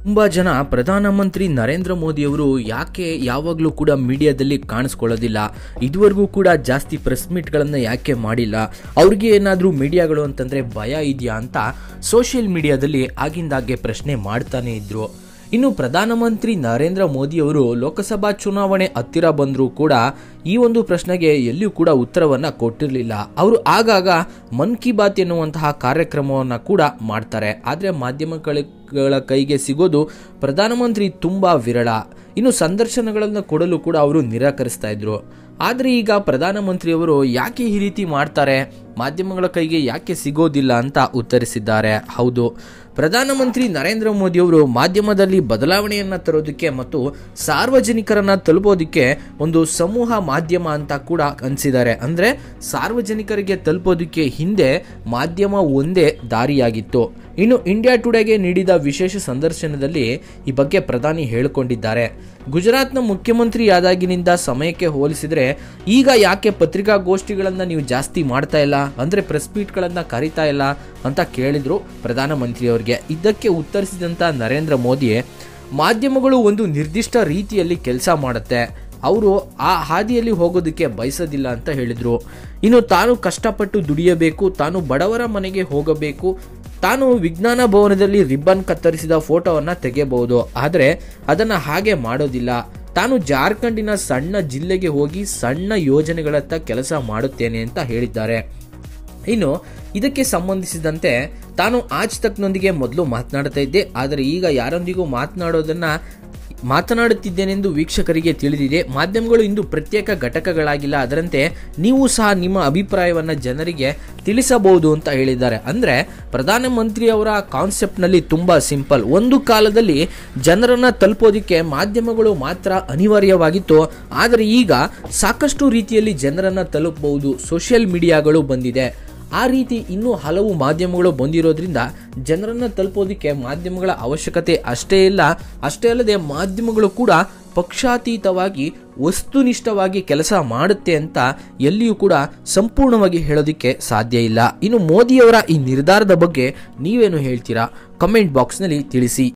ತುಂಬ ಜನ ಪ್ರಧಾನಮಂತ್ರಿ ನರೇಂದ್ರ ಮೋದಿಯವರು ಯಾಕೆ ಯಾವಾಗಲೂ ಕೂಡ ಮೀಡಿಯಾದಲ್ಲಿ ಕಾಣಿಸ್ಕೊಳ್ಳೋದಿಲ್ಲ ಇದುವರೆಗೂ ಕೂಡ ಜಾಸ್ತಿ ಪ್ರೆಸ್ ಮೀಟ್ಗಳನ್ನು ಯಾಕೆ ಮಾಡಿಲ್ಲ ಅವ್ರಿಗೆ ಏನಾದರೂ ಮೀಡಿಯಾಗಳು ಅಂತಂದರೆ ಭಯ ಇದೆಯಾ ಅಂತ ಸೋಷಿಯಲ್ ಮೀಡಿಯಾದಲ್ಲಿ ಆಗಿಂದಾಗೆ ಪ್ರಶ್ನೆ ಮಾಡ್ತಾನೆ ಇದ್ರು ಇನ್ನು ಪ್ರಧಾನಮಂತ್ರಿ ನರೇಂದ್ರ ಮೋದಿಯವರು ಲೋಕಸಭಾ ಚುನಾವಣೆ ಹತ್ತಿರ ಬಂದರೂ ಕೂಡ ಈ ಒಂದು ಪ್ರಶ್ನೆಗೆ ಎಲ್ಲಿಯೂ ಕೂಡ ಉತ್ತರವನ್ನು ಕೊಟ್ಟಿರಲಿಲ್ಲ ಅವರು ಆಗಾಗ ಮನ್ ಕಿ ಬಾತ್ ಎನ್ನುವಂತಹ ಕಾರ್ಯಕ್ರಮವನ್ನು ಕೂಡ ಮಾಡ್ತಾರೆ ಆದರೆ ಮಾಧ್ಯಮಗಳ ಕೈಗೆ ಸಿಗೋದು ಪ್ರಧಾನಮಂತ್ರಿ ತುಂಬ ವಿರಳ ಇನ್ನು ಸಂದರ್ಶನಗಳನ್ನು ಕೊಡಲು ಕೂಡ ಅವರು ನಿರಾಕರಿಸ್ತಾ ಇದ್ರು ಆದರೆ ಈಗ ಪ್ರಧಾನಮಂತ್ರಿಯವರು ಯಾಕೆ ಈ ರೀತಿ ಮಾಡ್ತಾರೆ ಮಾಧ್ಯಮಗಳ ಕೈಗೆ ಯಾಕೆ ಸಿಗೋದಿಲ್ಲ ಅಂತ ಉತ್ತರಿಸಿದ್ದಾರೆ ಹೌದು ಪ್ರಧಾನಮಂತ್ರಿ ನರೇಂದ್ರ ಮೋದಿಯವರು ಮಾಧ್ಯಮದಲ್ಲಿ ಬದಲಾವಣೆಯನ್ನು ತರೋದಕ್ಕೆ ಮತ್ತು ಸಾರ್ವಜನಿಕರನ್ನ ತಲುಪೋದಕ್ಕೆ ಒಂದು ಸಮೂಹ ಮಾಧ್ಯಮ ಅಂತ ಕೂಡ ಅನಿಸಿದ್ದಾರೆ ಅಂದರೆ ಸಾರ್ವಜನಿಕರಿಗೆ ತಲುಪೋದಕ್ಕೆ ಹಿಂದೆ ಮಾಧ್ಯಮ ಒಂದೇ ದಾರಿಯಾಗಿತ್ತು ಇನ್ನು ಇಂಡಿಯಾ ಟುಡೇಗೆ ನೀಡಿದ ವಿಶೇಷ ಸಂದರ್ಶನದಲ್ಲಿ ಈ ಬಗ್ಗೆ ಪ್ರಧಾನಿ ಹೇಳಿಕೊಂಡಿದ್ದಾರೆ ಗುಜರಾತ್ನ ಮುಖ್ಯಮಂತ್ರಿಯಾದಾಗಿನಿಂದ ಸಮಯಕ್ಕೆ ಹೋಲಿಸಿದರೆ ಈಗ ಯಾಕೆ ಪತ್ರಿಕಾಗೋಷ್ಠಿಗಳನ್ನು ನೀವು ಜಾಸ್ತಿ ಮಾಡ್ತಾ ಇಲ್ಲ ಅಂದರೆ ಪ್ರೆಸ್ ಮೀಟ್ಗಳನ್ನು ಕರಿತಾ ಇಲ್ಲ ಅಂತ ಕೇಳಿದರು ಪ್ರಧಾನಮಂತ್ರಿಯವರಿಗೆ ಇದಕ್ಕೆ ಉತ್ತರಿಸಿದಂಥ ನರೇಂದ್ರ ಮೋದಿ ಮಾಧ್ಯಮಗಳು ಒಂದು ನಿರ್ದಿಷ್ಟ ರೀತಿಯಲ್ಲಿ ಕೆಲಸ ಮಾಡುತ್ತೆ ಅವರು ಆ ಹಾದಿಯಲ್ಲಿ ಹೋಗೋದಕ್ಕೆ ಬಯಸೋದಿಲ್ಲ ಅಂತ ಹೇಳಿದರು ಇನ್ನು ತಾನು ಕಷ್ಟಪಟ್ಟು ದುಡಿಯಬೇಕು ತಾನು ಬಡವರ ಮನೆಗೆ ಹೋಗಬೇಕು ತಾನು ವಿಜ್ಞಾನ ಭವನದಲ್ಲಿ ರಿಬ್ಬನ್ ಕತ್ತರಿಸಿದ ಫೋಟೋವನ್ನು ತೆಗೆಯಬಹುದು ಆದರೆ ಅದನ್ನು ಹಾಗೆ ಮಾಡೋದಿಲ್ಲ ತಾನು ಜಾರ್ಖಂಡಿನ ಸಣ್ಣ ಜಿಲ್ಲೆಗೆ ಹೋಗಿ ಸಣ್ಣ ಯೋಜನೆಗಳತ್ತ ಕೆಲಸ ಮಾಡುತ್ತೇನೆ ಅಂತ ಹೇಳಿದ್ದಾರೆ ಇನ್ನು ಇದಕ್ಕೆ ಸಂಬಂಧಿಸಿದಂತೆ ತಾನು ಆಜ್ ತಕ್ನೊಂದಿಗೆ ಮೊದಲು ಮಾತನಾಡ್ತಾ ಇದ್ದೆ ಆದರೆ ಈಗ ಯಾರೊಂದಿಗೂ ಮಾತನಾಡೋದನ್ನ ಮಾತನಾಡುತ್ತಿದ್ದೇನೆಂದು ವೀಕ್ಷಕರಿಗೆ ತಿಳಿದಿದೆ ಮಾಧ್ಯಮಗಳು ಇಂದು ಪ್ರತ್ಯೇಕ ಘಟಕಗಳಾಗಿಲ್ಲ ಅದರಂತೆ ನೀವು ಸಹ ನಿಮ್ಮ ಅಭಿಪ್ರಾಯವನ್ನು ಜನರಿಗೆ ತಿಳಿಸಬಹುದು ಅಂತ ಹೇಳಿದ್ದಾರೆ ಅಂದರೆ ಪ್ರಧಾನಮಂತ್ರಿಯವರ ಕಾನ್ಸೆಪ್ಟ್ನಲ್ಲಿ ತುಂಬ ಸಿಂಪಲ್ ಒಂದು ಕಾಲದಲ್ಲಿ ಜನರನ್ನು ತಲುಪೋದಕ್ಕೆ ಮಾಧ್ಯಮಗಳು ಮಾತ್ರ ಅನಿವಾರ್ಯವಾಗಿತ್ತು ಆದರೆ ಈಗ ಸಾಕಷ್ಟು ರೀತಿಯಲ್ಲಿ ಜನರನ್ನು ತಲುಪಬಹುದು ಸೋಷಿಯಲ್ ಮೀಡಿಯಾಗಳು ಬಂದಿದೆ ಆ ರೀತಿ ಇನ್ನೂ ಹಲವು ಮಾಧ್ಯಮಗಳು ಬಂದಿರೋದ್ರಿಂದ ಜನರನ್ನು ತಲುಪೋದಕ್ಕೆ ಮಾಧ್ಯಮಗಳ ಅವಶ್ಯಕತೆ ಅಷ್ಟೇ ಇಲ್ಲ ಅಷ್ಟೇ ಅಲ್ಲದೆ ಮಾಧ್ಯಮಗಳು ಕೂಡ ಪಕ್ಷಾತೀತವಾಗಿ ವಸ್ತುನಿಷ್ಠವಾಗಿ ಕೆಲಸ ಮಾಡುತ್ತೆ ಅಂತ ಎಲ್ಲಿಯೂ ಕೂಡ ಸಂಪೂರ್ಣವಾಗಿ ಹೇಳೋದಕ್ಕೆ ಸಾಧ್ಯ ಇಲ್ಲ ಇನ್ನು ಮೋದಿಯವರ ಈ ನಿರ್ಧಾರದ ಬಗ್ಗೆ ನೀವೇನು ಹೇಳ್ತೀರಾ ಕಮೆಂಟ್ ಬಾಕ್ಸ್ನಲ್ಲಿ ತಿಳಿಸಿ